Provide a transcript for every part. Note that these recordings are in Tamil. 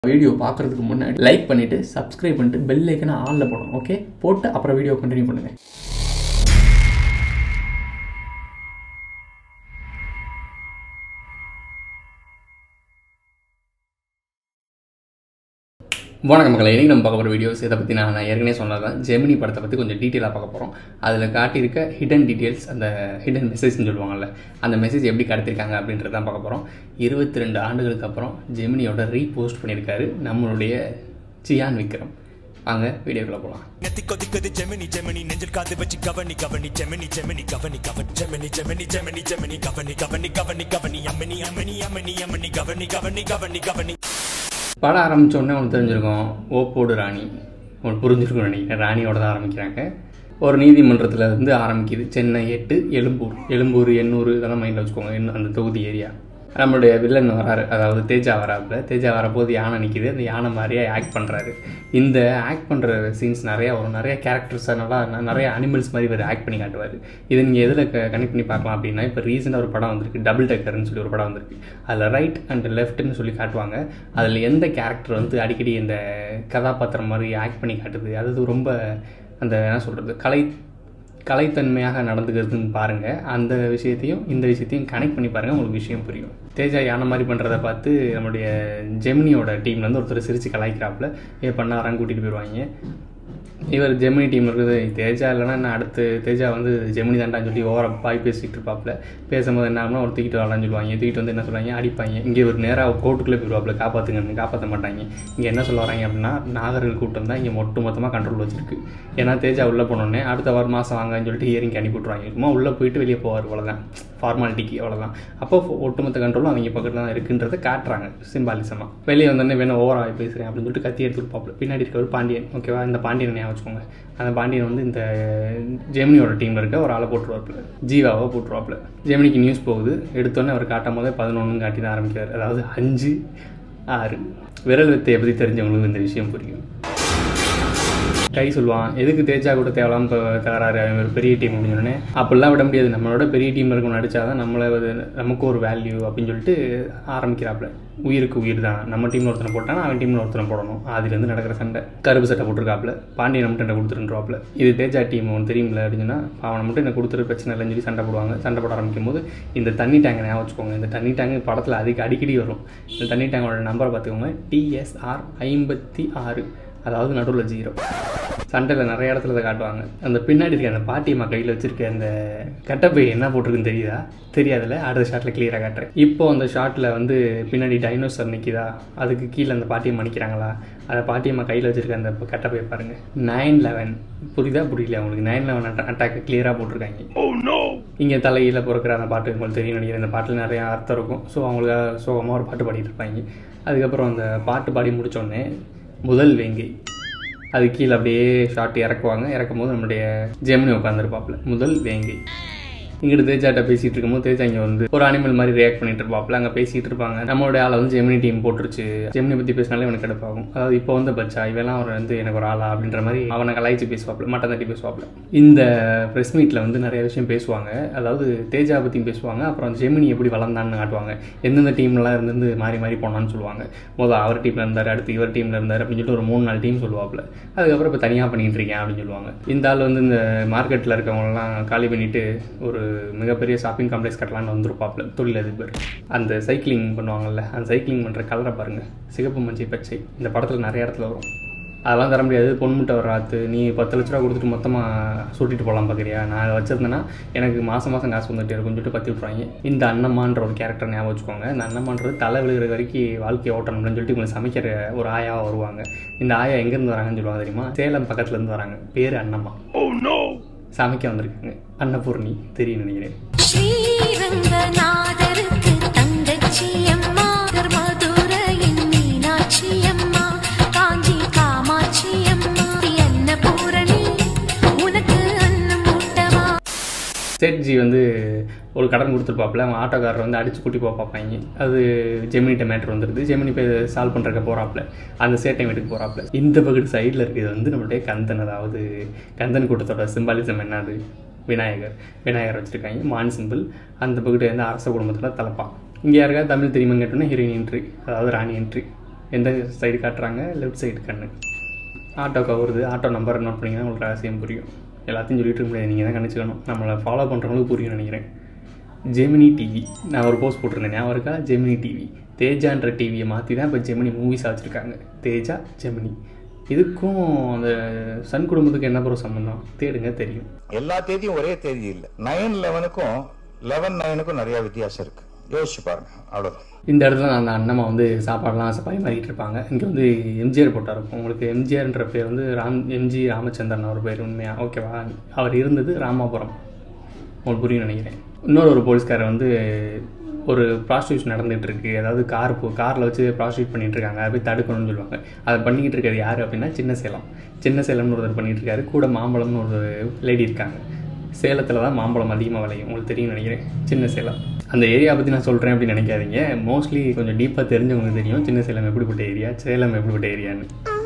வீடியோ பார்க்குறதுக்கு முன்னாடி லைக் பண்ணிவிட்டு சப்ஸ்கிரைப் பண்ணிட்டு பெல் ஐக்கனை ஆனில் போடணும் ஓகே போட்டு அப்புறம் வீடியோ கண்டினியூ பண்ணுங்கள் வணக்கம் மக்களை இன்றைக்கி நம்ம பார்க்க போகிற வீடியோஸ் இதை பற்றி நான் நான் ஏற்கனவே சொன்னதான் ஜெமினி படத்தை பற்றி கொஞ்சம் டீட்டெயிலாக பார்க்க போகிறோம் அதில் காட்டியிருக்க ஹிடன் டீட்டெயில்ஸ் அந்த ஹிடன் மெசேஜ்னு சொல்லுவாங்கல்ல அந்த மெசேஜ் எப்படி கடத்திருக்காங்க அப்படின்றத தான் பார்க்க போகிறோம் இருபத்தி ரெண்டு ஆண்டுகளுக்கு அப்புறம் ஜெமினியோட ரீபோஸ்ட் பண்ணியிருக்காரு நம்மளுடைய சியான் விக்ரம் வாங்க வீடியோக்குள்ளே போகலாம் நெத்தி கொதிக்குது ஜெமினி ஜெமினி நெஞ்சில் காது வச்சு கவனி கவனி ஜெமினி ஜெமினி கவனி கவனி ஜெமினி ஜெமினி ஜெமினி ஜெமினி கவனி கவனி கவனி கவனி அம்மனி அம்மனி அம்மனி அம்மனி கவனி கவனி கவனி கவனி படம் ஆரம்பிச்ச உடனே உனக்கு தெரிஞ்சிருக்கும் ஓப்போடு ராணி உனக்கு புரிஞ்சிருக்கும் நினைக்கிறேன் ராணியோட தான் ஆரம்பிக்கிறாங்க ஒரு நீதிமன்றத்தில் இருந்து ஆரம்பிக்குது சென்னை எட்டு எழும்பூர் எழும்பூர் எண்ணூர் இதெல்லாம் மைண்டில் வச்சுக்கோங்க எண்ணூ- அந்த தொகுதி ஏரியா நம்மளுடைய வில்லன் வராரு அதாவது தேஜா வராப்புல தேஜா வரப்போது யானை நிற்கிது அந்த யானை மாதிரியே ஆக்ட் பண்ணுறாரு இந்த ஆக்ட் பண்ணுற சீன்ஸ் நிறையா வரும் நிறைய கேரக்டர்ஸை நல்லா ந- நிறைய அனிமல்ஸ் மாதிரி இவர் ஆக்ட் பண்ணி காட்டுவார் இது நீங்கள் எதில் கனெக்ட் பண்ணி பார்க்கலாம் அப்படின்னா இப்போ ரீசெண்டாக ஒரு படம் வந்திருக்கு டபுள் டக்கர்னு சொல்லி ஒரு படம் வந்திருக்கு அதில் ரைட் அண்ட் லெஃப்ட்னு சொல்லி காட்டுவாங்க அதில் எந்த கேரக்டர் வந்து அடிக்கடி இந்த கதாபாத்திரம் மாதிரி ஆக்ட் பண்ணி காட்டுது அது ரொம்ப அந்த என்ன சொல்கிறது கலை கலைத்தன்மையாக நடந்துக்கிறதுன்னு பாருங்கள் அந்த விஷயத்தையும் இந்த விஷயத்தையும் கனெக்ட் பண்ணி பாருங்கள் உங்களுக்கு விஷயம் புரியும் தேஜா யானை மாதிரி பண்ணுறத பார்த்து நம்மளுடைய ஜெமினியோட டீம்லேருந்து ஒருத்தர் சிரித்து கலாய்க்கிறாப்புல ஏ பண்ணாரான்னு கூட்டிகிட்டு போயிடுவாங்க இவர் ஜெமினி டீம் இருக்குது தேஜா இல்லைன்னா நான் அடுத்து தேஜா வந்து ஜெமினி தாண்டான்னு சொல்லி ஓவர பாய் பேசிகிட்டு இருப்பாப்புல பேசும்போது என்ன ஆகும்னா ஒரு தூக்கிட்டு வரலான்னு சொல்லுவாங்க தூக்கிட்டு வந்து என்ன சொல்லுவாங்க அடிப்பாங்க இங்கே ஒரு நேராக கோர்ட்டுக்குள்ளே போயிடுவாப்புல காப்பாற்றுங்கன்னு காப்பாற்ற மாட்டாங்க இங்கே என்ன சொல்ல வராங்க அப்படின்னா நாகர்கள் கூட்டம் தான் இங்கே ஒட்டு மொத்தமாக கண்ட்ரோல் வச்சிருக்கு ஏன்னா தேஜா உள்ளே போனோடனே அடுத்த வாரம் மாதம் வாங்கன்னு சொல்லிட்டு ஹியரிங் அனுப்பி விட்ருவாங்க சும்மா உள்ளே போயிட்டு வெளியே போவார் அவ்வளோதான் ஃபார்மாலிட்டிக்கு அவ்வளோதான் அப்போ ஒட்டுமொத்த கண்ட்ரோலும் அவங்க பக்கத்தில் தான் இருக்குன்றதை காட்டுறாங்க சிம்பாலிசமாக வெளியே வந்தோடனே வேணும் ஓவராக பேசுகிறேன் அப்படின்னு சொல்லிட்டு கத்தி எடுத்துட்டு பார்ப்பல பின்னாடி இருக்கவர் பாண்டியன் ஓகேவா இந்த பாண்டியன் ஞாபகம் வச்சுக்கோங்க அந்த பாண்டியன் வந்து இந்த ஜெமினியோட டீமில் இருக்க ஒரு ஆளை போட்டுருவாப்புல ஜீவாவை போட்டுருவாப்புல ஜெமினிக்கு நியூஸ் போகுது எடுத்தோன்னே அவர் காட்டும் போதே பதினொன்று காட்டி தான் ஆரம்பிக்கிறார் அதாவது அஞ்சு ஆறு விரல் வித்தையை பற்றி தெரிஞ்சவங்களுக்கு இந்த விஷயம் புரியும் கை சொல்லுவான் எதுக்கு தேஜா கூட தேவலாம் இப்போ தகராறு அவன் ஒரு பெரிய டீம் அப்படின்னு சொன்னோடனே அப்படிலாம் விட முடியாது நம்மளோட பெரிய டீம் இருக்கணும் நடிச்சா தான் நம்மளை வந்து நமக்கும் ஒரு வேல்யூ அப்படின்னு சொல்லிட்டு ஆரம்பிக்கிறாப்புல உயிருக்கு உயிர் தான் நம்ம டீமில் ஒருத்தனை போட்டானா அவன் டீமில் ஒருத்தனை போடணும் அதுலேருந்து நடக்கிற சண்டை கருப்பு சட்டை போட்டிருக்காப்புல பாண்டியன் மட்டும் என்ன கொடுத்துருன்றாப்புல இது தேஜா டீம் ஒன்று தெரியுமில்ல அப்படின்னா அவனை மட்டும் என்ன கொடுத்துரு பிரச்சனை இல்லைன்னு சொல்லி சண்டை போடுவாங்க சண்டை போட ஆரம்பிக்கும் போது இந்த தண்ணி டேங்கை ஞாபகம் வச்சுக்கோங்க இந்த தண்ணி டேங்க் படத்தில் அதிக அடிக்கடி வரும் இந்த தண்ணி டேங்கோட நம்பரை பார்த்துக்கோங்க டிஎஸ்ஆர் ஐம்பத்தி ஆறு அதாவது நடுவில் ஜீரோ சண்டையில் நிறைய இடத்துல இதை காட்டுவாங்க அந்த பின்னாடி இருக்க அந்த பாட்டியம்மா கையில் வச்சிருக்க அந்த கட்டப்பை என்ன போட்டிருக்குன்னு தெரியுதா தெரியாதுல்ல அடுத்த ஷாட்டில் கிளியராக காட்டுறேன் இப்போ அந்த ஷாட்டில் வந்து பின்னாடி டைனோசர் நிற்கிதா அதுக்கு கீழே அந்த பாட்டியம்மா நிற்கிறாங்களா அந்த பாட்டியம்மா கையில் வச்சிருக்க அந்த கட்டப்பையை பாருங்க நைன் லெவன் புரியுதா புரியல உங்களுக்கு நைன் லெவன் அட்டாக் கிளியராக போட்டிருக்காங்க இங்கே தலையில் பிறக்கிற அந்த பாட்டு உங்களுக்கு தெரியும் நினைக்கிறேன் இந்த பாட்டில் நிறைய அர்த்தம் இருக்கும் ஸோ அவங்களுக்கு சோகமாக ஒரு பாட்டு பாடிட்டு இருப்பாங்க அதுக்கப்புறம் அந்த பாட்டு பாடி முடிச்சோடனே முதல் வேங்கை அது கீழே அப்படியே ஷார்ட் இறக்குவாங்க இறக்கும் போது நம்மளுடைய ஜெமினி உட்காந்துருப்பாப்புல முதல் வேங்கை இங்கிட்டு தேஜாட்ட பேசிட்டு இருக்கும்போது தேஜா இங்கே வந்து ஒரு அனிமல் மாதிரி ரியாக்ட் பண்ணிட்டு இருப்பாப்புல அங்கே பேசிட்டு இருப்பாங்க நம்மளுடைய ஆளை வந்து ஜெமினி டீம் போட்டுருச்சு ஜெமினி பற்றி பேசினாலே எனக்கு கடுப்பாகும் அதாவது இப்போ வந்து பச்சா இவெல்லாம் அவர் வந்து எனக்கு ஒரு ஆளா அப்படின்ற மாதிரி அவனை கலாய்ச்சி பேசுவாப்புல மட்டம் தட்டி பேசுவாப்புல இந்த ப்ரெஸ் மீட்டில் வந்து நிறைய விஷயம் பேசுவாங்க அதாவது தேஜா பற்றியும் பேசுவாங்க அப்புறம் ஜெமினி எப்படி வளர்ந்தான்னு காட்டுவாங்க எந்தெந்த டீம்லாம் இருந்து மாறி மாறி போனான்னு சொல்லுவாங்க முதல் அவர் டீமில் இருந்தார் அடுத்து இவர் டீமில் இருந்தார் அப்படின்னு சொல்லிட்டு ஒரு மூணு நாலு டீம் சொல்லுவாப்புல அதுக்கப்புறம் இப்போ தனியாக பண்ணிட்டு இருக்கேன் அப்படின்னு சொல்லுவாங்க இந்த ஆள் வந்து இந்த மார்க்கெட்டில் இருக்கவங்கலாம் காலி பண்ணிட்டு ஒரு மிகப்பெரிய ஷாப்பிங் காம்ப்ளெக்ஸ் கட்டலான்னு வந்திருப்பாப்புல தொழிலதிபர் அந்த சைக்கிளிங் பண்ணுவாங்கல்ல அந்த சைக்கிளிங் பண்ணுற கலரை பாருங்கள் சிகப்பு மஞ்சள் பச்சை இந்த படத்தில் நிறைய இடத்துல வரும் அதெல்லாம் தர முடியாது பொன்முட்டை ஒரு ராத்து நீ பத்து லட்ச ரூபா கொடுத்துட்டு மொத்தமாக சுட்டிட்டு போகலாம் பார்க்குறியா நான் அதை வச்சிருந்தேன்னா எனக்கு மாதம் மாதம் காசு வந்துட்டே இருக்கும்னு சொல்லிட்டு பற்றி விட்ருவாங்க இந்த அண்ணம்மான்ற ஒரு கேரக்டர் ஞாபகம் வச்சுக்கோங்க இந்த அண்ணம்மான்றது தலை விழுகிற வரைக்கும் வாழ்க்கையை ஓட்டணும்னு சொல்லிட்டு இவங்க சமைக்கிற ஒரு ஆயாவாக வருவாங்க இந்த ஆயா எங்கேருந்து வராங்கன்னு சொல்லுவாங்க தெரியுமா சேலம் பக்கத்துலேருந்து வராங்க பேர் அண்ணம்மா சமைக்க வந்திருக்காங்க அன்னபூர்ணி தெரியும் நினைக்கிறேன் ஸ்ரீரங்கநாதருக்கு தங்கச்சியம்மா மதுரையின் மீனாட்சியம்மா காஞ்சி காமாட்சியம்மா அன்னபூரணி உனக்கு அன்னம் ஊட்டவா சேட்ஜி வந்து ஒரு கடன் கொடுத்துருப்பாப்புல அவன் ஆட்டோக்காரர் வந்து அடிச்சு கூட்டி போக பார்ப்பாங்க அது ஜெமினிட்ட மேட்ரு வந்துடுது ஜெமினி போய் சால்வ் பண்ணுறக்க போகிறாப்புல அந்த சேட்டை வீட்டுக்கு போகிறாப்புல இந்த பக்கத்து சைடில் இருக்கிறது வந்து நம்மளுடைய கந்தன் அதாவது கந்தன் கூட்டத்தோட சிம்பாலிசம் என்னது விநாயகர் விநாயகர் வச்சுருக்காங்க மான் சிம்பிள் அந்த பக்கத்து வந்து அரச குடும்பத்தில் தலைப்பான் இங்கே யாருக்காவது தமிழ் தெரியுமா கேட்டோன்னா ஹீரோயின் என்ட்ரி அதாவது ராணி என்ட்ரி எந்த சைடு காட்டுறாங்க லெஃப்ட் சைடு கண்ணு ஆட்டோ கவருது ஆட்டோ நம்பர் நோட் பண்ணிங்கன்னா உங்களுக்கு ரகசியம் புரியும் எல்லாத்தையும் சொல்லிட்டு இருக்க முடியாது நீங்கள் தான் கணிச்சுக்கணும் நம்மளை ஃபாலோ பண்ணுறவங்களுக்கு புரியும் நினைக்கிறேன் ஜெமினி டிவி நான் ஒரு போஸ்ட் போட்டிருந்தேன் ஞாபகம் இருக்கா ஜெமினி டிவி தேஜான்ற டிவியை மாற்றி தான் இப்போ ஜெமினி மூவிஸ் வச்சுருக்காங்க தேஜா ஜெமினி இதுக்கும் அந்த சன் குடும்பத்துக்கு என்ன ப்ரோ சம்மந்தம் தேடுங்க தெரியும் எல்லா தேதியும் ஒரே தேதி இல்லை நைன் லெவனுக்கும் லெவன் நைனுக்கும் நிறைய வித்தியாசம் இருக்கு யோசிச்சு பாருங்க அவ்வளவுதான் இந்த இடத்துல அந்த அண்ணம்மா வந்து சாப்பாடெலாம் ஆசை பரிமாறிட்டு இருப்பாங்க இங்கே வந்து எம்ஜிஆர் போட்டா இருக்கும் உங்களுக்கு எம்ஜிஆர்ன்ற பேர் வந்து ராம் எம்ஜி ராமச்சந்திரன் அவர் பேர் உண்மையா ஓகேவா அவர் இருந்தது ராமாபுரம் உங்களுக்கு புரியும் நினைக்கிறேன் இன்னொரு ஒரு போலீஸ்காரர் வந்து ஒரு ப்ராஸ்டியூஷன் நடந்துகிட்டு இருக்கு அதாவது கார் போ காரில் வச்சு ப்ராஸ்டியூட் பண்ணிட்டு இருக்காங்க அதை போய் தடுக்கணும்னு சொல்லுவாங்க அதை பண்ணிக்கிட்டு இருக்கிறது யார் அப்படின்னா சின்ன சேலம் சின்ன சேலம்னு ஒருத்தர் பண்ணிட்டு இருக்காரு கூட மாம்பழம்னு ஒரு லேடி இருக்காங்க சேலத்தில் தான் மாம்பழம் அதிகமாக விளையும் உங்களுக்கு தெரியும் நினைக்கிறேன் சின்ன சேலம் அந்த ஏரியா பற்றி நான் சொல்கிறேன் அப்படின்னு நினைக்காதீங்க மோஸ்ட்லி கொஞ்சம் டீப்பாக தெரிஞ்சவங்களுக்கு தெரியும் சின்ன சேலம் எப்படிப்பட்ட ஏரியா சேலம் எப்படிப்பட்ட ஏரியான்னு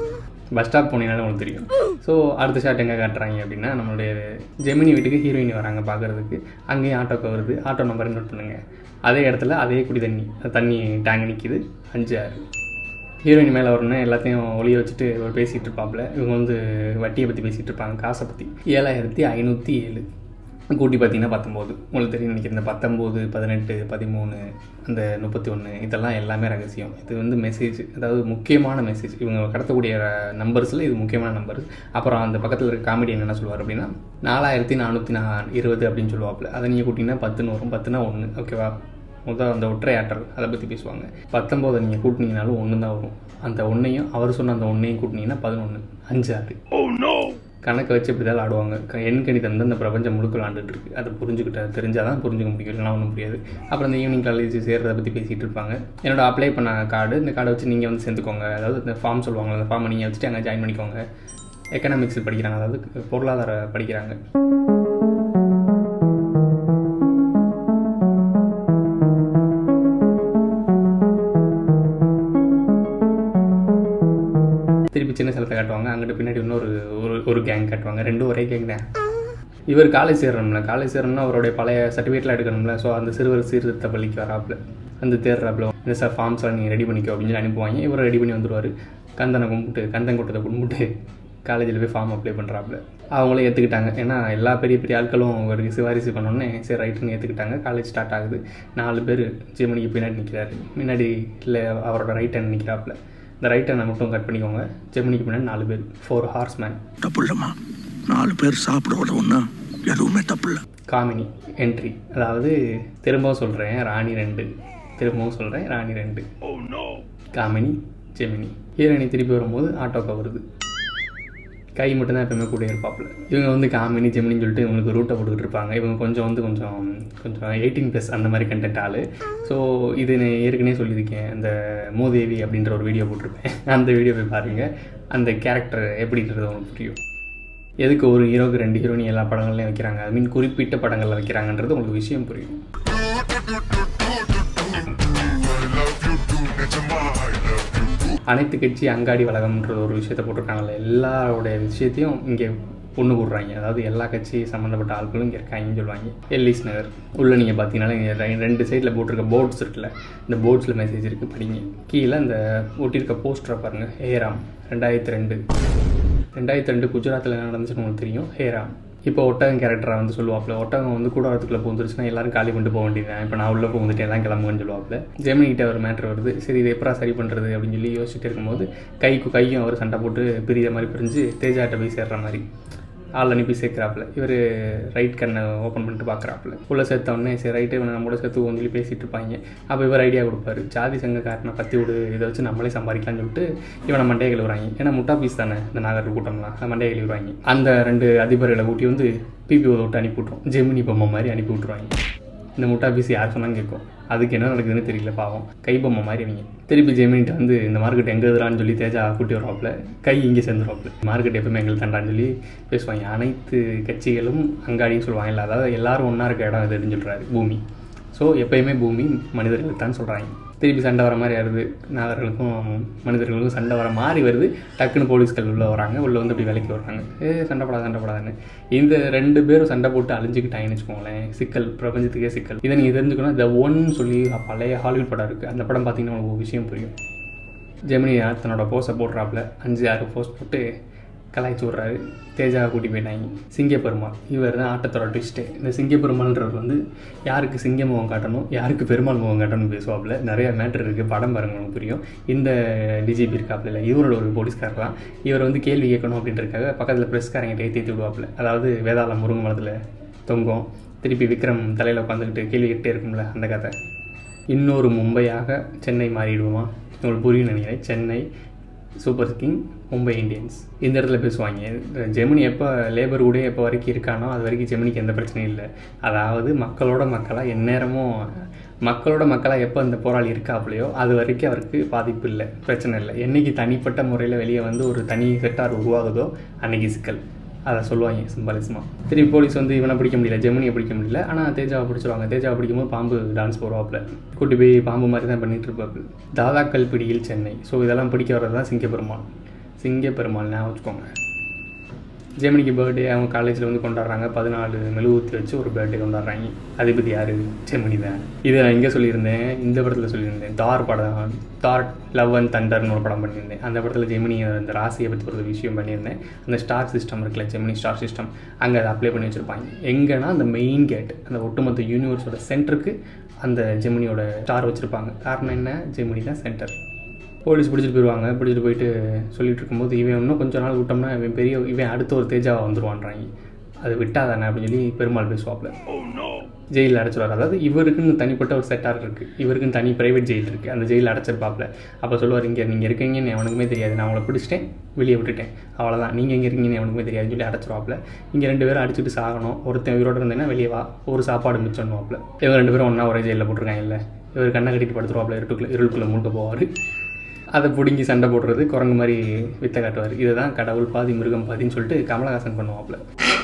பஸ் ஸ்டாப் போனீங்கனாலும் உங்களுக்கு தெரியும் ஸோ அடுத்த ஷாட் எங்கே காட்டுறாங்க அப்படின்னா நம்மளுடைய ஜெமினி வீட்டுக்கு ஹீரோயின் வராங்க பார்க்குறதுக்கு அங்கேயும் ஆட்டோக்கு வருது ஆட்டோ நம்பர் நோட் பண்ணுங்க அதே இடத்துல அதே குடி தண்ணி தண்ணி டேங்க் நிற்கிது அஞ்சு ஆறு ஹீரோயின் மேலே வரணும் எல்லாத்தையும் ஒளிய வச்சுட்டு இவர் பேசிகிட்டு இருப்பாப்புல இவங்க வந்து வட்டியை பற்றி பேசிகிட்டு இருப்பாங்க காசை பற்றி ஏழாயிரத்தி ஐநூற்றி ஏழு கூட்டி பார்த்தீங்கன்னா பத்தொம்போது உங்களுக்கு தெரியும் நினைக்கிறேன் இந்த பத்தொம்போது பதினெட்டு பதிமூணு அந்த முப்பத்தி ஒன்று இதெல்லாம் எல்லாமே ரகசியம் இது வந்து மெசேஜ் அதாவது முக்கியமான மெசேஜ் இவங்க கடத்தக்கூடிய நம்பர்ஸில் இது முக்கியமான நம்பர் அப்புறம் அந்த பக்கத்தில் இருக்க காமெடியன் என்ன சொல்லுவார் அப்படின்னா நாலாயிரத்தி நானூற்றி நா இருபது அப்படின்னு சொல்லுவாப்புல அதை நீங்கள் கூட்டிங்கன்னா பத்துன்னு வரும் பத்துனா ஒன்று ஓகேவா முதல் அந்த ஒற்றை ஆற்றல் அதை பற்றி பேசுவாங்க பத்தொம்போதை நீங்கள் கூட்டினீங்கனாலும் ஒன்று தான் வரும் அந்த ஒன்றையும் அவர் சொன்ன அந்த ஒன்றையும் கூட்டினீங்கன்னா பதினொன்று அஞ்சு ஆறு கணக்கை வச்சு இப்படி தான் ஆடுவாங்க க- எண் கணிதம் வந்து அந்த பிரபஞ்சம் முழுக்க விளாண்டுட்டு இருக்கு அதை புரிஞ்சுக்கிட்ட தெரிஞ்சால் தான் புரிஞ்சுக்க முடியும் இல்லைனா ஒன்றும் முடியாது அப்புறம் இந்த ஈவினிங் காலேஜ் சேர்றதை பற்றி பேசிகிட்டு இருப்பாங்க என்னோட அப்ளை பண்ண கார்டு இந்த கார்டை வச்சு நீங்கள் வந்து சேர்ந்துக்கோங்க அதாவது இந்த ஃபார்ம் சொல்லுவாங்க அந்த ஃபார்மை நீங்கள் வச்சுட்டு அங்கே ஜாயின் பண்ணிக்கோங்க எக்கனாமிக்ஸ் படிக்கிறாங்க அதாவது பொருளாதார படிக்கிறாங்க திருப்பி சின்ன சேலத்தை காட்டுவாங்க அங்கிட்டு பின்னாடி இன்னொரு ஒரு ஒரு கேங் காட்டுவாங்க ரெண்டும் ஒரே கேங் தான் இவர் காலேஜ் சேரணும்ல காலேஜ் சேரணும்னா அவருடைய பழைய சர்டிஃபிகேட்லாம் எடுக்கணும்ல ஸோ அந்த சிறுவர் சீர்திருத்த பள்ளிக்கு வராப்புல அந்த தேர்றாப்புல இந்த சார் ஃபார்ம்ஸ்லாம் நீங்கள் ரெடி பண்ணிக்கோ அப்படின்னு சொல்லி அனுப்புவாங்க இவர் ரெடி பண்ணி வந்துடுவார் கந்தனை கும்பிட்டு கந்தன் கூட்டத்தை கும்பிட்டு காலேஜில் போய் ஃபார்ம் அப்ளை பண்ணுறாப்புல அவங்களே ஏற்றுக்கிட்டாங்க ஏன்னா எல்லா பெரிய பெரிய ஆட்களும் அவருக்கு சிவாரிசு பண்ணோன்னே சரி ரைட்டுன்னு ஏற்றுக்கிட்டாங்க காலேஜ் ஸ்டார்ட் ஆகுது நாலு பேர் ஜெமினிக்கு பின்னாடி நிற்கிறாரு முன்னாடி இல்லை அவரோட ரைட் ஹேண்ட் நிற்கிறாப்புல இந்த ரைட் ஹேண்டை மட்டும் கட் பண்ணிக்கோங்க ஜெமினிக்கு பின்னாடி நாலு பேர் ஃபோர் ஹார்ஸ் மேன் தப்பு இல்லைம்மா நாலு பேர் சாப்பிட ஒன்று எதுவுமே தப்பு இல்லை காமினி என்ட்ரி அதாவது திரும்பவும் சொல்கிறேன் ராணி ரெண்டு திரும்பவும் சொல்கிறேன் ராணி ரெண்டு காமினி ஜெமினி ஹீரோயினி திருப்பி வரும்போது ஆட்டோக்கா வருது கை மட்டும்தான் எப்பவுமே கூட இருப்பாப்புல இவங்க வந்து காமினி ஜெமினின்னு சொல்லிட்டு இவங்களுக்கு ரூட்டை போட்டுக்கிட்டு இருப்பாங்க இவங்க கொஞ்சம் வந்து கொஞ்சம் கொஞ்சம் எயிட்டீன் ப்ளஸ் அந்த மாதிரி கண்டென்ட் ஆள் ஸோ இது நான் ஏற்கனவே சொல்லியிருக்கேன் அந்த மூதேவி அப்படின்ற ஒரு வீடியோ போட்டிருப்பேன் அந்த வீடியோ போய் பாருங்கள் அந்த கேரக்டர் எப்படின்றது உங்களுக்கு புரியும் எதுக்கு ஒரு ஹீரோக்கு ரெண்டு ஹீரோனி எல்லா படங்கள்லையும் வைக்கிறாங்க ஐ மீன் குறிப்பிட்ட படங்களில் வைக்கிறாங்கன்றது உங்களுக்கு விஷயம் புரியும் அனைத்து கட்சி அங்காடி வழக்கம்ன்ற ஒரு விஷயத்த போட்டிருக்காங்கல்ல எல்லாரோடைய விஷயத்தையும் இங்கே ஒன்று கூடுறாங்க அதாவது எல்லா கட்சி சம்மந்தப்பட்ட ஆட்களும் இங்கே இருக்காங்கன்னு சொல்லுவாங்க எல்லிஸ் நகர் உள்ளே நீங்கள் பார்த்தீங்கன்னா இங்க ரெ- ரெண்டு சைடில் போட்டிருக்க போர்ட்ஸ் இருக்குல்ல இந்த போர்ட்ஸில் மெசேஜ் இருக்குது படிங்க கீழே இந்த ஒட்டியிருக்க போஸ்டரை பாருங்கள் ஹேராம் ரெண்டாயிரத்தி ரெண்டு ரெண்டாயிரத்தி ரெண்டு குஜராத்தில் என்ன நடந்துச்சுன்னு உங்களுக்கு தெரியும் ஹேராம் இப்போ ஒட்டகம் கேரக்டராக வந்து சொல்லுவாப்புல ஒட்டகம் வந்து கூடாரத்துக்குள்ளே பூந்துருச்சுன்னா எல்லாரும் காலி பண்ணிட்டு போக வேண்டியது இப்போ நான் உள்ளே வந்துட்டு எல்லாம் கிளம்புன்னு சொல்லுவாப்புல ஜெமினி கிட்ட ஒரு மேட்ரு வருது சரி இது எப்பரா சரி பண்ணுறது அப்படின்னு சொல்லி யோசிச்சுட்டு இருக்கும்போது கைக்கு கையும் அவர் சண்டை போட்டு பிரியிற மாதிரி பிரிஞ்சு தேஜாட்ட போய் சேர்ற மாதிரி ஆள் அனுப்பி சேர்க்குறாப்புல இவர் ரைட் கண்ணை ஓப்பன் பண்ணிட்டு பார்க்குறாப்புல உள்ளே சேர்த்த உடனே சரி ரைட்டு இவனை நம்மளோட சேர்த்து சொல்லி பேசிட்டு இருப்பாங்க அப்போ இவர் ஐடியா கொடுப்பாரு ஜாதி சங்கக்காரனை பற்றி விடு இதை வச்சு நம்மளே சம்பாதிக்கலாம்னு சொல்லிட்டு இவனை மண்டையை கழுவுறாங்க ஏன்னா முட்டா பீஸ் தானே இந்த நாகர் கூட்டம்லாம் அது மண்டையை கழுவுறாங்க அந்த ரெண்டு அதிபர்களை கூட்டி வந்து பிபி விட்டு அனுப்பி விட்ருவோம் ஜெமினி பொம்மை மாதிரி அனுப்பி விட்ருவாங்க இந்த முட்டா பீஸ் யார் சொன்னாலும் கேட்கும் அதுக்கு என்ன நடக்குதுன்னு தெரியல பாவம் கை பொம்மை மாதிரி அவங்க திருப்பி ஜெமினிட்ட வந்து இந்த மார்க்கெட் எங்கே எதுறான்னு சொல்லி தேஜா கூட்டி வருவாப்புல கை இங்கே சேர்ந்துருவாப்புல மார்க்கெட் எப்பவுமே எங்களுக்கு தண்டான்னு சொல்லி பேசுவாங்க அனைத்து கட்சிகளும் அங்காடின்னு சொல்லுவாங்க இல்லை அதாவது எல்லாரும் ஒன்றா இருக்க இடம் இதுன்னு சொல்கிறாரு பூமி ஸோ எப்பயுமே பூமி மனிதர்களுக்கு தான் சொல்கிறாங்க திருப்பி சண்டை வர மாதிரி ஆகுது நாகர்களுக்கும் மனிதர்களுக்கும் சண்டை வர மாதிரி வருது டக்குன்னு போலீஸ்கள் உள்ளே வராங்க உள்ளே வந்து அப்படி வேலைக்கு வர்றாங்க ஏ சண்டை போடாத சண்டை போடாதுன்னு இந்த ரெண்டு பேரும் சண்டை போட்டு அழிஞ்சுக்கிட்டாங்கன்னு வச்சுக்கோங்களேன் சிக்கல் பிரபஞ்சத்துக்கே சிக்கல் இதை நீங்கள் தெரிஞ்சுக்கணும் த ஒன் சொல்லி பழைய ஹாலிவுட் படம் இருக்குது அந்த படம் பார்த்தீங்கன்னா உங்களுக்கு ஒரு விஷயம் புரியும் ஜெமினி தன்னோட போஸை போடுறாப்புல அஞ்சு ஆறு போஸ் போட்டு கலாய்ச்சி விட்றாரு தேஜாவை கூட்டி போயிட்டாங்க சிங்க பெருமாள் இவர் தான் ஆட்டத்தோட ட்விஸ்ட்டு இந்த சிங்க பெருமாள்ன்றவர் வந்து யாருக்கு சிங்க முகம் காட்டணும் யாருக்கு பெருமாள் முகம் காட்டணும் பேசுவாப்புல நிறைய மேட்ரு இருக்குது படம் பாருங்க உங்களுக்கு புரியும் இந்த டிஜிபி இருக்காப்புல இல்லை இவரோட ஒரு போலீஸ்காரர் தான் இவர் வந்து கேள்வி கேட்கணும் அப்படின்றக்காக பக்கத்தில் ப்ரெஸ்காரங்க ஏற்றி ஏற்றி விடுவாப்புல அதாவது வேதாளம் முருங்கை மரத்தில் தொங்கும் திருப்பி விக்ரம் தலையில் உட்காந்துக்கிட்டு கேள்வி கேட்டே இருக்கும்ல அந்த கதை இன்னொரு மும்பையாக சென்னை மாறிடுவோமா உங்களுக்கு புரியும் நினைக்கிறேன் Chennai super king Mumbai Indians இந்த இடத்துல பேசுவாங்க ஜெமினி எப்போ லேபர் கூட எப்போ வரைக்கும் இருக்கானோ அது வரைக்கும் ஜெமினிக்கு எந்த பிரச்சனையும் இல்லை அதாவது மக்களோட மக்களாக எந்நேரமும் மக்களோட மக்களாக எப்போ அந்த போராளி இருக்காப்புலையோ அது வரைக்கும் அவருக்கு பாதிப்பு இல்லை பிரச்சனை இல்லை என்னைக்கு தனிப்பட்ட முறையில் வெளியே வந்து ஒரு தனி செட்டார் உருவாகுதோ அன்னைக்கு சிக்கல் அதை சொல்லுவாங்க சிம்பாலிசமாக திருப்பி போலீஸ் வந்து இவனை பிடிக்க முடியல ஜெமினியை பிடிக்க முடியல ஆனால் தேஜாவை பிடிச்சிருவாங்க தேஜாவை பிடிக்கும்போது பாம்பு டான்ஸ் போடுவாப்புல கூட்டி போய் பாம்பு மாதிரி தான் பண்ணிட்டு இருப்பாப்புல தாதாக்கல் பிடியில் சென்னை ஸோ இதெல்லாம் பிடிக்க வர்றது தான் சிங்கப்பெருமாள் சிங்கப்பெருமாள் ஞாபகம் வச்சுக்கோங்க ஜெமினிக்கு பர்த்டே அவங்க காலேஜில் வந்து கொண்டாடுறாங்க பதினாலு மெழுகுத்தி வச்சு ஒரு பர்த்டே கொண்டாடுறாங்க அதிபதி யார் ஜெமினி தான் இதை நான் இங்கே சொல்லியிருந்தேன் இந்த படத்தில் சொல்லியிருந்தேன் தார் படம் தார் லவ் அண்ட் தண்டர்னு ஒரு படம் பண்ணியிருந்தேன் அந்த படத்தில் ஜெமினி அந்த ராசியை பற்றி ஒரு விஷயம் பண்ணியிருந்தேன் அந்த ஸ்டார் சிஸ்டம் இருக்குல்ல ஜெமினி ஸ்டார் சிஸ்டம் அங்கே அதை அப்ளை பண்ணி வச்சுருப்பாங்க எங்கன்னா அந்த மெயின் கேட் அந்த ஒட்டுமொத்த யூனிவர்ஸோட சென்டருக்கு அந்த ஜெமினியோட ஸ்டார் வச்சுருப்பாங்க காரணம் என்ன ஜெமினி தான் சென்டர் போலீஸ் பிடிச்சிட்டு போயிடுவாங்க பிடிச்சிட்டு போயிட்டு சொல்லிட்டு இருக்கும்போது இவன் இன்னும் கொஞ்ச நாள் விட்டோம்னா இவன் பெரிய இவன் அடுத்த ஒரு தேஜாவை வந்துருவான்றாங்க அது விட்டாதானே அப்படின்னு சொல்லி பெருமாள் பேசுவாப்புல ஜெயிலில் அடைச்சிருவார் அதாவது இவருக்குன்னு தனிப்பட்ட ஒரு செட்டார் இருக்குது இவருக்குன்னு தனி ப்ரைவேட் ஜெயில் இருக்குது அந்த ஜெயிலில் அடைச்சிருப்பாப்புல அப்போ சொல்லுவார் இங்கே நீங்கள் இருக்கீங்கன்னு எவனுக்குமே தெரியாது நான் அவங்கள பிடிச்சிட்டேன் வெளியே விட்டுட்டேன் அவ்வளோதான் நீங்கள் எங்கே இருக்கீங்கன்னு எவனுக்குமே தெரியாது சொல்லி அடைச்சிருவாப்புல இங்கே ரெண்டு பேரும் அடிச்சுட்டு சாகணும் ஒருத்தன் உயிரோட இருந்தேன்னா வெளியே வா ஒரு சாப்பாடு மிச்சம்னுவாப்புல இவங்க ரெண்டு பேரும் ஒன்றா ஒரே ஜெயிலில் போட்டிருக்காங்க இல்லை இவர் கண்ணை கட்டிட்டு படுத்துருவாப்புல இருட்டுக்குள்ளே இருளுக்குள்ளே முழுக்க போவார் அதை பிடுங்கி சண்டை போடுறது குரங்கு மாதிரி வித்தை காட்டுவார் இதுதான் கடவுள் பாதி மிருகம் பாதின்னு சொல்லிட்டு கமலஹாசன் பண்ணுவாப்புல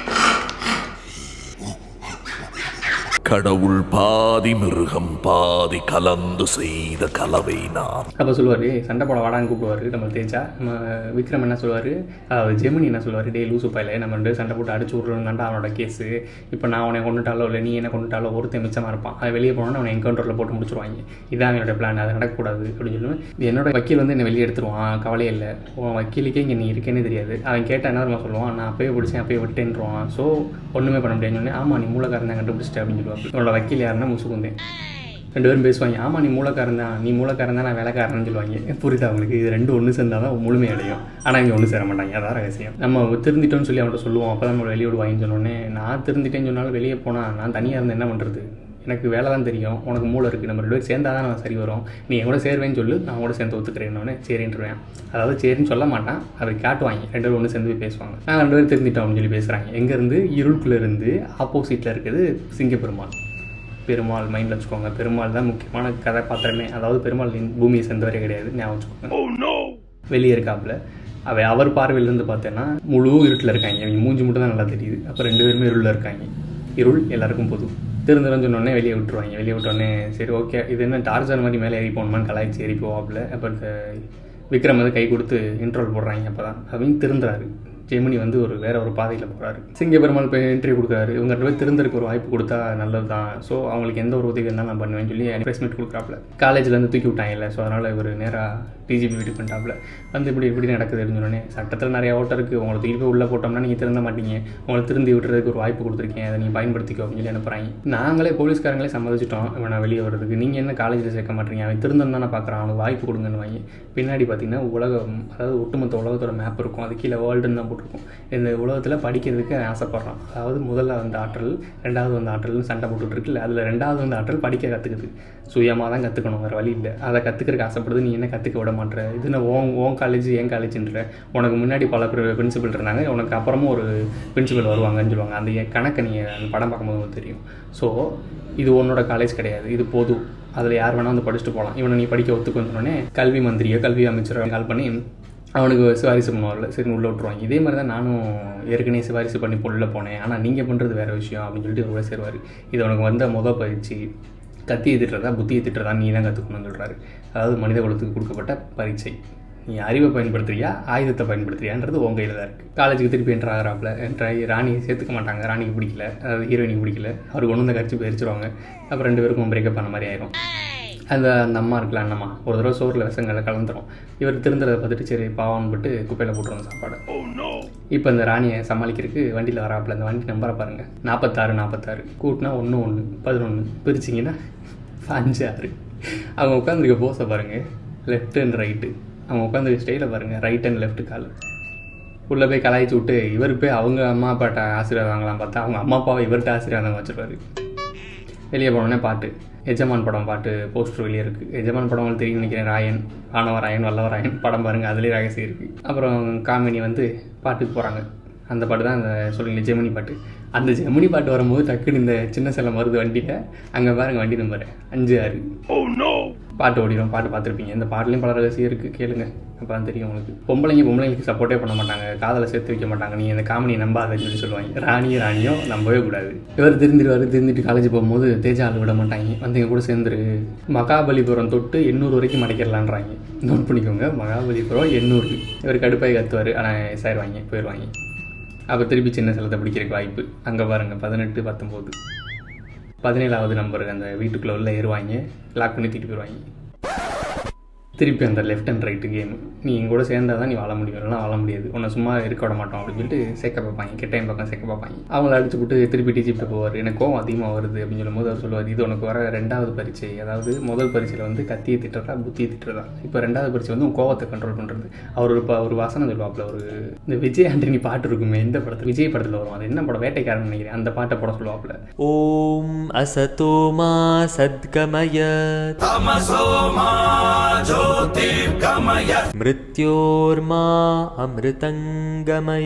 கடவுள் பாதி மிருகம் பாதி கலந்து செய்த கலவை நான் அப்போ சொல்லுவார் சண்டை போட வாடான்னு கூப்பிடுவார் நம்ம தேஜா நம்ம விக்ரம் என்ன சொல்லுவார் அதாவது ஜெமினி என்ன சொல்லுவார் டே லூசு பையில நம்ம ரெண்டு பேரும் சண்டை போட்டு அடிச்சு விட்றோம்னாண்டா அவனோட கேஸு இப்போ நான் அவனை கொண்டுட்டாலோ இல்லை நீ என்ன கொண்டுட்டாலோ ஒருத்தன் மிச்சமாக இருப்பான் அவன் வெளியே போனோன்னு அவனை என்கவுண்டரில் போட்டு முடிச்சிருவாங்க இதான் என்னோட பிளான் அது நடக்கக்கூடாது அப்படின்னு சொல்லுவேன் என்னோட வக்கீல் வந்து என்னை வெளியே எடுத்துருவான் கவலையே இல்லை உன் வக்கீலுக்கே இங்கே நீ இருக்கேனே தெரியாது அவன் கேட்டால் என்ன தெரியுமா சொல்லுவான் நான் அப்பயே பிடிச்சேன் அப்பயே விட்டேன்றான் ஸோ ஒன்றுமே பண்ண முடியாதுன்னு சொன்னேன் ஆமாம் நீ மூலக்காரன் தான் கண்டுபிடிச்சிட்டேன் அப்படின்னு சொல்லுவாங்க உன்னோட வக்கீல் யாருன்னா முசுகுந்தேன் ரெண்டு பேரும் பேசுவாங்க ஆமாம் நீ மூலக்காரன் தான் நீ மூலக்காரன் தான் நான் வேலைக்காரன்னு சொல்லுவாங்க புரியுதா அவங்களுக்கு இது ரெண்டு ஒன்று சேர்ந்தால் தான் முழுமை அடையும் ஆனால் இங்கே ஒன்று சேர மாட்டாங்க அதான் ரகசியம் நம்ம திருந்திட்டோம்னு சொல்லி அவன்கிட்ட சொல்லுவோம் அப்போ தான் நம்ம வெளியே விடுவாங்கன்னு சொன்னோடனே நான் திருந்திட்டேன்னு சொன்னாலும் வெளியே போனால் நான் தனியாக இருந்து என்ன பண்ணுறது எனக்கு வேலை தான் தெரியும் உனக்கு மூளை இருக்குது நம்ம ரெண்டு பேரும் சேர்ந்தா தான் நான் சரி வரும் நீ என் கூட சேருவேன்னு சொல்லு நான் கூட சேர்ந்து ஒத்துக்கிறேன்னு சரின்ட்டுருவேன் அதாவது சரின்னு சொல்ல மாட்டான் அதை காட்டுவாங்க ரெண்டு பேரும் ஒன்று சேர்ந்து போய் பேசுவாங்க நான் ரெண்டு பேரும் திருந்திட்டோம்னு சொல்லி பேசுகிறாங்க எங்கேருந்து இருளுக்குள்ளே இருந்து ஆப்போசிட்டில் இருக்குது சிங்கப்பெருமாள் பெருமாள் மைண்டில் வச்சுக்கோங்க பெருமாள் தான் முக்கியமான கதாபாத்திரமே அதாவது பெருமாள் இந்த பூமியை சேர்ந்தவரே கிடையாது ஞாபகம் வச்சுக்கோங்க வெளியே இருக்காப்புல அவ அவர் பார்வையிலேருந்து பார்த்தேன்னா முழு இருட்டில் இருக்காங்க அவங்க மூஞ்சி மட்டும் தான் நல்லா தெரியுது அப்போ ரெண்டு பேருமே இருளில் இருக்காங்க இருள் எல்லாருக்கும் பொது திருந்துறன்னு சொன்னோடனே வெளியே விட்டுருவாங்க வெளியே விட்டோடனே சரி ஓகே இது என்ன டார்ஜர் மாதிரி மேலே ஏறி போகணுமான்னு கலாய்ச்சி ஏறி போவாப்புல அப்போ இந்த விக்ரம் வந்து கை கொடுத்து இன்ட்ரோல் போடுறாங்க அப்போ தான் அவங்க திருந்துறாரு ஜெமினி வந்து ஒரு வேற ஒரு பாதையில் போகிறாரு சிங்க பெருமாள் போய் இன்டர்வியூ கொடுக்குறாரு இவங்க ரெண்டு பேர் திருந்தருக்கு ஒரு வாய்ப்பு கொடுத்தா நல்லது தான் ஸோ அவங்களுக்கு எந்த ஒரு உதவி இருந்தாலும் நான் பண்ணுவேன்னு சொல்லி ப்ரெஸ் மீட் கொடுக்குறாப்புல காலேஜ்லேருந்து தூக்கி விட்டாங்கல்ல ஸோ அதனால் இவர் நேராக டிஜிபி வீட்டுக்கு பண்ணிட்டாப்புல வந்து இப்படி இப்படி நடக்குது அப்படின்னு சொன்னோடனே சட்டத்தில் நிறைய ஓட்டம் இருக்குது உங்களை தூக்கி போய் உள்ளே போட்டோம்னா நீங்கள் திருந்த மாட்டீங்க உங்களை திருந்தி விட்டுறதுக்கு ஒரு வாய்ப்பு கொடுத்துருக்கேன் அதை நீங்கள் பயன்படுத்திக்கோ அப்படின்னு சொல்லி அனுப்புகிறாங்க நாங்களே போலீஸ்காரங்களே சம்மதிச்சிட்டோம் இவன் நான் வெளியே வர்றதுக்கு நீங்கள் என்ன காலேஜில் சேர்க்க மாட்டீங்க அவன் திருந்தம் தானே பார்க்குறான் அவனுக்கு வாய்ப்பு கொடுங்கன்னு வாங்கி பின்னாடி பார்த்தீங்கன்னா உலகம் அதாவது ஒட்டுமொத்த உலகத்தோட மேப் இருக்கும் அது கீழே வேர்ல்டுன்னு தான் போட்டிருக்கும் இந்த உலகத்தில் படிக்கிறதுக்கு ஆசைப்பட்றான் அதாவது முதல்ல வந்த ஆற்றல் ரெண்டாவது வந்த ஆற்றல்னு சண்டை போட்டுட்டு இருக்குல்ல அதில் ரெண்டாவது வந்த ஆற்றல் படிக்க கற்றுக்குது சுயமாக தான் கற்றுக்கணும் வேறு வழி இல்லை அதை கற்றுக்கிறதுக்கு ஆசைப்படுது நீ என்ன கற்றுக்க விட மாட்டேற இது நான் ஓன் ஓன் காலேஜ் என் காலேஜ்ன்ற உனக்கு முன்னாடி பல பிரின்சிபல் இருந்தாங்க உனக்கு அப்புறமும் ஒரு பிரின்சிபல் வருவாங்கன்னு சொல்லுவாங்க அந்த எ- கணக்கை நீ அந்த படம் பார்க்கும்போது உங்களுக்கு தெரியும் ஸோ இது உன்னோட காலேஜ் கிடையாது இது பொது அதில் யார் வேணால் வந்து படிச்சுட்டு போகலாம் இவனை நீ படிக்க ஒத்துக்கன்னு சொன்னோடனே கல்வி மந்திரியோ கல்வி அமைச்சரோ கால் பண்ணி அவனுக்கு சிபாரிசு பண்ணுவார்ல சரி உள்ளே விட்ருவாங்க இதே மாதிரி தான் நானும் ஏற்கனவே சிபாரிசு பண்ணி உள்ள போனேன் ஆனால் நீங்கள் பண்ணுறது வேறு விஷயம் அப்படின்னு சொல்லிட்டு உள்ள சேருவார் இது உனக்கு வந்த முத பயிற்சி கத்தியை திட்டுறதா புத்தியை திட்டுறதா நீ தான் கற்றுக்கணும்னு சொல்கிறாரு அதாவது மனித குலத்துக்கு கொடுக்கப்பட்ட பரீட்சை நீ அறிவை பயன்படுத்துறியா ஆயுதத்தை பயன்படுத்துறியான்றது உன் கையில் தான் இருக்குது காலேஜுக்கு திருப்பி என்ட்ரு ஆகிறாப்புல என்ட்ரு ஆகி ராணியை சேர்த்துக்க மாட்டாங்க ராணிக்கு பிடிக்கல அதாவது ஹீரோயினுக்கு பிடிக்கல அவருக்கு ஒன்று வந்து கடிச்சு போயிருச்சிருவாங்க அப்புறம் ரெண்டு பேருக்கும் பிரேக்கப் பண்ண மாதிரி ஆயிரும் அந்த அந்த அம்மா இருக்குல்ல அண்ணம்மா ஒரு தடவை சோறில் விஷங்களை கலந்துரும் இவர் திருந்துறதை பார்த்துட்டு சரி பாவம்னு போட்டு குப்பையில் போட்டுருவோம் சாப்பாடு இப்போ இந்த ராணியை சமாளிக்கிறதுக்கு வண்டியில் வராப்புல அந்த வண்டி நம்பரை பாருங்கள் நாற்பத்தாறு நாற்பத்தாறு கூட்டினா ஒன்று ஒன்று பதினொன்று பிரிச்சிங்கன்னா அஞ்சு ஆறு அவங்க உட்காந்துருக்க போஸை பாருங்கள் லெஃப்ட் அண்ட் ரைட்டு அவங்க உட்காந்துருக்க ஸ்டைலை பாருங்கள் ரைட் அண்ட் லெஃப்ட் கால் உள்ளே போய் கலாய்ச்சி விட்டு இவர் போய் அவங்க அம்மா அப்பாட்ட ஆசீர்வாதம் வாங்கலாம் பார்த்தா அவங்க அம்மா அப்பாவை இவர்கிட்ட ஆசீர்வாதம் வச்சிருப்பாரு வெளியே போனோடனே பாட்டு எஜமான் படம் பாட்டு போஸ்டர் வெளியே இருக்குது எஜமான் படம் உங்களுக்கு தெரியும் நினைக்கிறேன் ராயன் ஆனவராயன் வல்லவராயன் படம் பாருங்கள் அதுலேயே ரகசியம் இருக்குது அப்புறம் காமெடி வந்து பாட்டுக்கு போகிறாங்க அந்த பாட்டு தான் அந்த சொல்லுங்க ஜெமினி பாட்டு அந்த ஜெமினி பாட்டு வரும்போது டக்குன்னு இந்த சின்ன செல்லம் வருது வண்டியில் அங்கே பாருங்க வண்டி நம்பர் அஞ்சு ஆறு பாட்டு ஓடிடும் பாட்டு பார்த்துருப்பீங்க இந்த பாட்டுலேயும் பல ரகசியம் இருக்குது கேளுங்க அப்போ தான் தெரியும் உங்களுக்கு பொம்பளைங்க பொம்பளைங்களுக்கு சப்போர்ட்டே பண்ண மாட்டாங்க காதலை சேர்த்து வைக்க மாட்டாங்க நீ இந்த காமெடி நம்பாதன்னு சொல்லி சொல்லுவாங்க ராணியும் ராணியும் நம்பவே கூடாது இவர் திருந்திருவார் திருந்திட்டு காலேஜ் போகும்போது தேஜா ஆள் விட மாட்டாங்க வந்து எங்க கூட சேர்ந்துரு மகாபலிபுரம் தொட்டு எண்ணூறு வரைக்கும் மடைக்கிறலான்றாங்க நோட் பண்ணிக்கோங்க மகாபலிபுரம் எண்ணூறு இவர் கடுப்பாய் கத்துவார் ஆனால் எஸ்ஆயிருவாங்க போயிடுவாங்க அப்போ திருப்பி சின்ன செலத்தை பிடிக்கிறதுக்கு வாய்ப்பு அங்கே பாருங்க பதினெட்டு பத்தொம்போது பதினேழாவது நம்பருக்கு அந்த வீட்டுக்குள்ளே உள்ள ஏறுவாங்க லாக் பண்ணி தூக்கிட்டு போயிடுவாங்க திருப்பி அந்த லெஃப்ட் அண்ட் ரைட்டு கேம் நீ என் கூட சேர்ந்தா தான் நீ வாழ முடியும் இல்லைனா வாழ முடியாது உன்னை சும்மா இருக்க விட மாட்டோம் அப்படின்னு சொல்லிட்டு சேர்க்க பார்ப்பாங்க கெட்டையும் பக்கம் சேர்க்க பார்ப்பாங்க அவங்கள அடிச்சு விட்டு திருப்பி டிஜிப்ட்டு போவார் எனக்கு கோவம் அதிகமாக வருது அப்படின்னு சொல்லும்போது அவர் சொல்லுவார் இது உனக்கு வர ரெண்டாவது பரீட்சை அதாவது முதல் பரீட்சையில் வந்து கத்தியை திட்டுறதா புத்தியை திட்டுறதா இப்போ ரெண்டாவது பரீட்சை வந்து உன் கோவத்தை கண்ட்ரோல் பண்ணுறது அவர் ஒரு ப- ஒரு வசனம் சொல்லுவாப்புல ஒரு இந்த விஜய் ஆண்டனி பாட்டு இருக்குமே இந்த படத்தில் விஜய் படத்தில் வரும் அது என்ன படம் வேட்டைக்காரன் நினைக்கிறேன் அந்த பாட்டை போட சொல்லுவாப்புல ॐ असतो मा सद्गमय मृत्योर्मा अमृतङ्गमय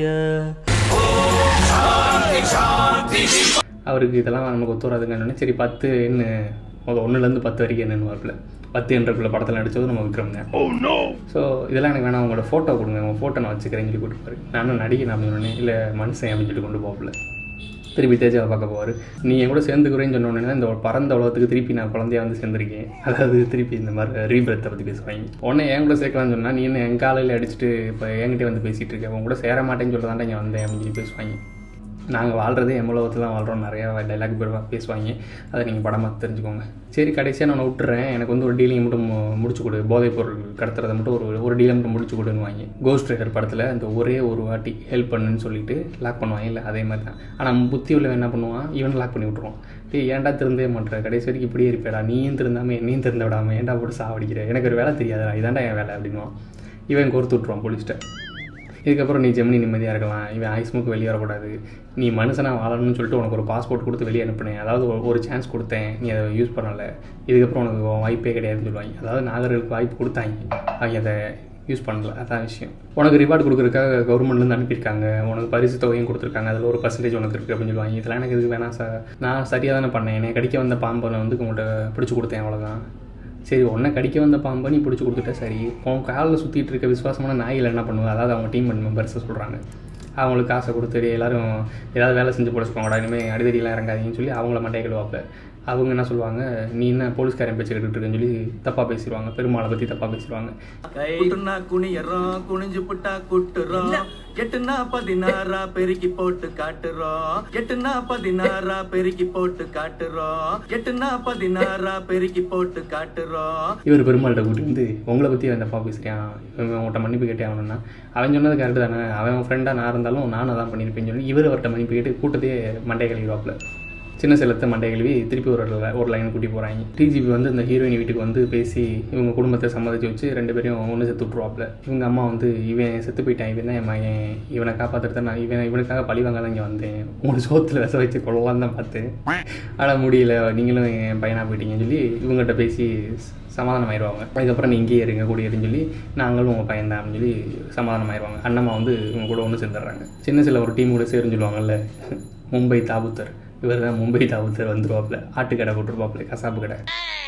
அவருக்கு இதெல்லாம் நமக்கு ஒத்து வராதுங்கன்னு சரி பத்து என்ன முதல் ஒன்றுலேருந்து பத்து வரைக்கும் என்னன்னு வரல பத்து என்றக்குள்ள படத்தில் நடித்தது நம்ம விக்ரம் தான் ஸோ இதெல்லாம் எனக்கு வேணாம் உங்களோட ஃபோட்டோ கொடுங்க உங்கள் ஃபோட்டோ நான் வச்சுக்கிறேன்னு சொல்லி கொடுப்பாரு நானும் நடிகை நான் அப்படின்னு சொன்னேன் இல்லை மனுஷன் அப்படின்னு சொல்லி கொண்டு போகல திருப்பி தேஜாவை பார்க்க போவார் நீ என் கூட சேர்ந்துக்கிறேன்னு சொன்ன உடனே தான் இந்த பறந்த உலகத்துக்கு திருப்பி நான் குழந்தையா வந்து சேர்ந்துருக்கேன் அதாவது திருப்பி இந்த மாதிரி ரீபிரத்தை பற்றி பேசுவாங்க உடனே என் கூட சேர்க்கலாம்னு சொன்னால் நீ என்ன என் காலையில் அடிச்சுட்டு இப்போ என்கிட்ட வந்து பேசிகிட்டு இருக்க உன் கூட சேர மாட்டேன்னு சொல்ல தாண்டா இங்கே வந்தேன் அப்படின்னு சொல்லி பேசுவாங்க நாங்கள் வாழ்கிறதே எம்முலகத்தில் தான் வாழ்கிறோம் நிறையா டைலாக் பேசுவாங்க அதை நீங்கள் படமாக தெரிஞ்சுக்கோங்க சரி கடைசியாக நான் விட்டுறேன் எனக்கு வந்து ஒரு டீலிங் மட்டும் மு- முடிச்சு கொடு போதைப் பொருள் கடத்துறதை மட்டும் ஒரு ஒரு டீலை மட்டும் முடிச்சு கொடுன்னு வாங்கி கோஸ்ட் ரைடர் படத்தில் அந்த ஒரே ஒரு வாட்டி ஹெல்ப் பண்ணுன்னு சொல்லிட்டு லாக் பண்ணுவாங்க இல்லை அதே மாதிரி தான் ஆனால் புத்தி உள்ளவன் என்ன பண்ணுவான் இவன் லாக் பண்ணி விட்ருவான் டேய் ஏன்டா திருந்தவே மாட்டேற கடைசி வரைக்கும் இப்படியே இருப்பேடா நீயும் திருந்தாமல் என்னையும் திருந்த விடாமல் ஏன்டா போட்டு சாவடிக்கிற எனக்கு ஒரு வேலை தெரியாதா இதான்டா என் வேலை அப்படின்னுவான் இவன் கோர்த்து விட்ருவான் போலீஸ்கிட்ட இதுக்கப்புறம் நீ ஜெமினி நிம்மதியாக இருக்கலாம் இவன் ஐஸ்முக்கு வெளியே வரக்கூடாது நீ மனுஷனாக வாழணும்னு சொல்லிட்டு உனக்கு ஒரு பாஸ்போர்ட் கொடுத்து வெளியே அனுப்புனேன் அதாவது ஒரு- ஒரு சான்ஸ் கொடுத்தேன் நீ அதை யூஸ் பண்ணலை இதுக்கப்புறம் உனக்கு உன் வாய்ப்பே கிடையாதுன்னு சொல்லுவாங்க அதாவது நாகர்களுக்கு வாய்ப்பு கொடுத்தாங்க அவங்க அதை யூஸ் பண்ணல அதான் விஷயம் உனக்கு ரிவார்டு கொடுக்குறதுக்காக கவர்மெண்ட்லேருந்து அனுப்பியிருக்காங்க உனக்கு பரிசு தொகையும் கொடுத்துருக்காங்க அதில் ஒரு பர்சன்டேஜ் உனக்கு இருக்குது அப்படின்னு சொல்லுவாங்க இதெல்லாம் எனக்கு இது வேணாம் சார் நான் சரியாக தானே பண்ணேன் என்னை கடிக்க வந்த பாம்பனை வந்து உங்கள்கிட்ட பிடிச்சி கொடுத்தேன் அவ்வளோதான் சரி உன்னை கடிக்க வந்த பாம்பை நீ பிடிச்சி கொடுத்துட்ட சரி உன் காலில் சுற்றிட்டு இருக்க விசுவாசமான நாயில் என்ன பண்ணுவாங்க அதாவது அவங்க டீம் மெம்பர்ஸை சொல்கிறாங்க அவங்களுக்கு காசை கொடுத்து எல்லாரும் ஏதாவது வேலை செஞ்சு போடச்சுக்கோங்கடா இனிமேல் அடிதடியெல்லாம் இறங்காதீங்கன்னு சொல்லி அவங்கள மண்டைய கழுவாப்ப அவங்க என்ன சொல்லுவாங்க நீ என்ன போலீஸ்காரன் பேச்சு கேட்டுட்டு இருக்கேன்னு சொல்லி தப்பாக பேசிடுவாங்க பெருமாளை பற்றி தப்பாக பேசிடுவாங்க குட்டுனா குனியறோம் குனிஞ்சு புட்டா குட்டுறோம் எட்டுனா பதினாறா பெருக்கி போட்டு காட்டுறோம் எட்டுனா பதினாறா பெருக்கி போட்டு காட்டுறோம் எட்டுனா பதினாறா பெருக்கி போட்டு காட்டுறோம் இவர் பெருமாள்கிட்ட கூட்டி வந்து உங்களை பற்றி அவன் தப்பாக பேசுகிறான் இவன் உங்கள்கிட்ட மன்னிப்பு கேட்டே ஆகணும்னா அவன் சொன்னது கரெக்டு தானே அவன் ஃப்ரெண்டாக நான் இருந்தாலும் நானும் அதான் பண்ணியிருப்பேன்னு சொல்லி இவர் அவர்கிட்ட மன்னிப்பு கேட்டு கூட்டத்தையே மண்டை கழுவிவாப்பில் சின்ன செல்லத்தை மண்டை கழுவி திருப்பி ஒரு ல- ஒரு லைன் கூட்டி போகிறாங்க டிஜிபி வந்து இந்த ஹீரோயின் வீட்டுக்கு வந்து பேசி இவங்க குடும்பத்தை சம்மதிச்சு வச்சு ரெண்டு பேரையும் ஒன்று செத்து விட்ருவாப்புல இவங்க அம்மா வந்து இவன் செத்து போயிட்டான் இவன் தான் என் மகன் இவனை காப்பாற்றுறது நான் இவன் இவனுக்காக பழி வாங்க தான் இங்கே வந்தேன் உங்களுக்கு சோத்தில் விச வச்சு கொள்ளலாம் தான் பார்த்தேன் ஆனால் முடியல நீங்களும் என் பையனாக போயிட்டீங்கன்னு சொல்லி இவங்ககிட்ட பேசி சமாதானம் ஆயிடுவாங்க அதுக்கப்புறம் நீ இங்கேயே இருங்க கூட இருன்னு சொல்லி நாங்களும் உங்கள் பையன் தான் அப்படின்னு சொல்லி சமாதானம் ஆயிடுவாங்க அண்ணம்மா வந்து இவங்க கூட ஒன்று சேர்ந்துடுறாங்க சின்ன சில ஒரு டீம் கூட சேருன்னு சொல்லுவாங்கல்ல மும்பை தாபுத்தர் இவர் தான் மும்பை தாபுத்தர் வந்துருவாப்புல ஆட்டுக்கடை போட்டுருப்பாப்புல கசாப்பு கடை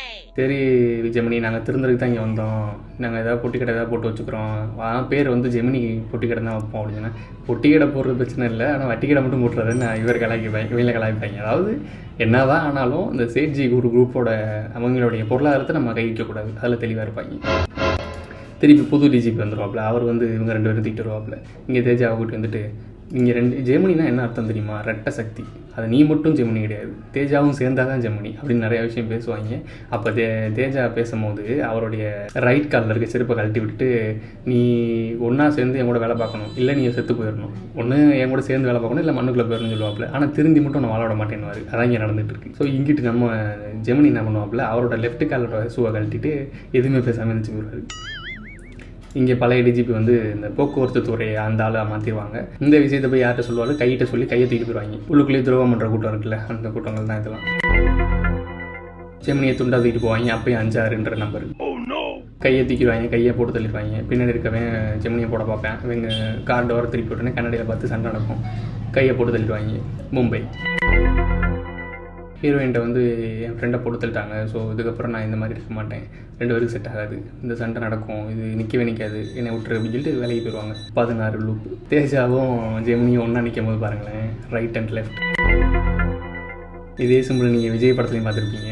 சரி ஜெமினி நாங்கள் திருந்ததுக்கு தான் இங்கே வந்தோம் நாங்கள் ஏதாவது பொட்டி கடை ஏதாவது போட்டு வச்சுக்கிறோம் ஆனால் பேர் வந்து ஜெமினி பொட்டி கடை தான் வைப்போம் அப்படின்னா பொட்டி கடை போடுறது பிரச்சனை இல்லை ஆனால் வட்டி கடை மட்டும் போட்டுறது நான் இவர் கலாய்ப்பாங்க இவங்கள கலாய்ப்பாங்க அதாவது என்னதான் ஆனாலும் இந்த சேட்ஜி குரு குரூப்போட அவங்களுடைய பொருளாதாரத்தை நம்ம கை வைக்கக்கூடாது அதில் தெளிவாக இருப்பாங்க திருப்பி புது டிஜிபி வந்துருவாப்புல அவர் வந்து இவங்க ரெண்டு பேரும் தூக்கிட்டு வருவாப்புல இங்கே தேஜாவை கூட்டி வந்துட்டு இங்கே ரெண்டு ஜெமினினா என்ன அர்த்தம் தெரியுமா ரெட்ட சக்தி அது நீ மட்டும் ஜெமினி கிடையாது தேஜாவும் சேர்ந்தா தான் ஜெமினி அப்படின்னு நிறைய விஷயம் பேசுவாங்க அப்போ தே தேஜா பேசும்போது அவருடைய ரைட் காலில் இருக்க செருப்பை கழட்டி விட்டுட்டு நீ ஒன்றா சேர்ந்து என் கூட வேலை பார்க்கணும் இல்லை நீ செத்து போயிடணும் ஒன்று என் கூட சேர்ந்து வேலை பார்க்கணும் இல்லை மண்ணுக்குள்ளே போயிடணும்னு சொல்லுவாப்புல ஆனால் திருந்தி மட்டும் நான் வாழ விட மாட்டேன்னு அதான் இங்கே நடந்துட்டு இருக்கு ஸோ இங்கிட்டு நம்ம ஜெமினி என்ன பண்ணுவாப்புல அவரோட லெஃப்ட் காலோட ஷூவை கழட்டிட்டு எதுவுமே பேசாமல் இருந்துச்சு போயிடுவாரு இங்கே பழைய டிஜிபி வந்து இந்த போக்குவரத்து துறையை அந்த ஆளை மாற்றிடுவாங்க இந்த விஷயத்தை போய் யார்கிட்ட சொல்லுவாரு கையிட்ட சொல்லி கையை தூக்கிட்டு போயிடுவாங்க உள்ளுக்குள்ளேயே துரோகம் பண்ணுற கூட்டம் இருக்குல்ல அந்த கூட்டங்கள் தான் இதெல்லாம் செமினியை துண்டா தூக்கிட்டு போவாங்க அப்பயும் அஞ்சாறுன்ற நம்பர் கையை தூக்கிடுவாங்க கையை போட்டு தள்ளிடுவாங்க பின்னாடி இருக்கவன் ஜெமினியை போட பார்ப்பேன் இவங்க கார் டோரை திருப்பி விட்டோன்னே கண்ணாடியில் பார்த்து சண்டை நடக்கும் கையை போட்டு தள்ளிடுவாங்க மும்பை ஹீரோயின்ட்ட வந்து என் ஃப்ரெண்டை போட்டு தள்ளிட்டாங்க ஸோ இதுக்கப்புறம் நான் இந்த மாதிரி இருக்க மாட்டேன் ரெண்டு பேருக்கு செட் ஆகாது இந்த சண்டை நடக்கும் இது நிற்கவே நிற்காது என்னை விட்டுரு அப்படின்னு சொல்லிட்டு வேலைக்கு போயிடுவாங்க பதினாறு லூப் தேஜாவும் ஜெமினியும் ஒன்றா நிற்கும் போது பாருங்களேன் ரைட் அண்ட் லெஃப்ட் இதே சிம்பிள் நீங்கள் விஜய் படத்துலையும் பார்த்துருப்பீங்க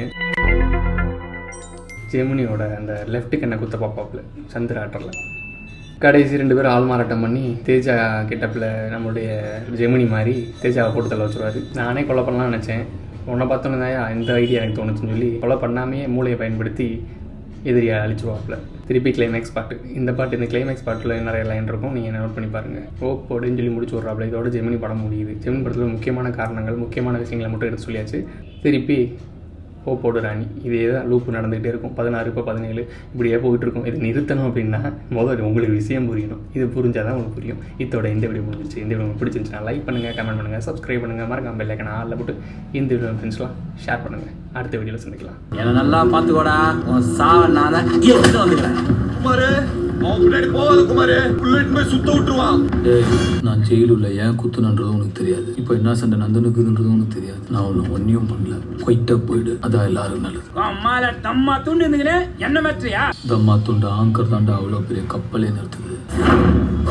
ஜெமினியோட அந்த லெஃப்ட் கண்ணை குத்த பாப்பாப்புல சந்திர ஆட்டரில் கடைசி ரெண்டு பேரும் ஆள் மாறாட்டம் பண்ணி தேஜா கிட்டப்பில் நம்மளுடைய ஜெமினி மாதிரி தேஜாவை போட்டு தள்ள வச்சுருவாரு நானே கொலை பண்ணலாம்னு நினச்சேன் உன்னை பார்த்தோன்னே தான் இந்த ஐடியா எனக்கு தோணுச்சுன்னு சொல்லி கொலை பண்ணாமே மூளையை பயன்படுத்தி எதிரியை அழிச்சிருவாப்புல திருப்பி கிளைமேக்ஸ் பாட்டு இந்த பாட்டு இந்த கிளைமேக்ஸ் பாட்டில் நிறைய லைன் இருக்கும் நீங்கள் நோட் பண்ணி பாருங்கள் ஓப்போடுன்னு சொல்லி முடிச்சு விட்றாப்புல இதோட ஜெமினி படம் முடியுது ஜெமினி படத்தில் முக்கியமான காரணங்கள் முக்கியமான விஷயங்களை மட்டும் எடுத்து சொல்லியாச்சு திருப்பி ஓப்போடு ராணி இதே தான் லூப் நடந்துகிட்டே இருக்கும் பதினாறு இப்போ பதினேழு இப்படியே போயிட்டு இருக்கும் இது நிறுத்தணும் அப்படின்னா முதல்ல உங்களுக்கு விஷயம் புரியணும் இது புரிஞ்சால் தான் உங்களுக்கு புரியும் இதோட இந்த வீடியோ முடிஞ்சிச்சு இந்த வீடியோ உங்களுக்கு பிடிச்சிருந்துச்சுன்னா லைக் பண்ணுங்கள் கமெண்ட் பண்ணுங்கள் சப்ஸ்கிரைப் பண்ணுங்கள் மறக்காம பெல் ஐக்கன் ஆளில் போட்டு இந்த வீடியோ ஃப்ரெண்ட்ஸ்லாம் ஷேர் பண்ணுங்கள் அடுத்த வீடியோவில் சந்திக்கலாம் என்ன நல்லா பாத்துக்கோடா உன் சாவ நான் தான் எடுத்து வந்துக்கிறேன் குமாரு அவன் பின்னாடி போகாத குமாரு புல்லட் போய் சுத்த விட்டுருவான் டேய் நான் ஜெயிலுள்ள ஏன் குத்துனன்றதும் உனக்கு தெரியாது இப்போ என்ன சண்டை நந்தனுக்குதுன்றதும் உனக்கு தெரியாது நான் உன்னை ஒன்றையும் பண்ணல கொயிட்டா போயிடு அதான் எல்லாரும் நல்லது அம்மால தம்மா துண்டு இருந்துக்கிறேன் என்ன மாற்றியா தம்மா துண்டு ஆங்கர் தாண்டா அவ்வளோ பெரிய கப்பலே நிறுத்துது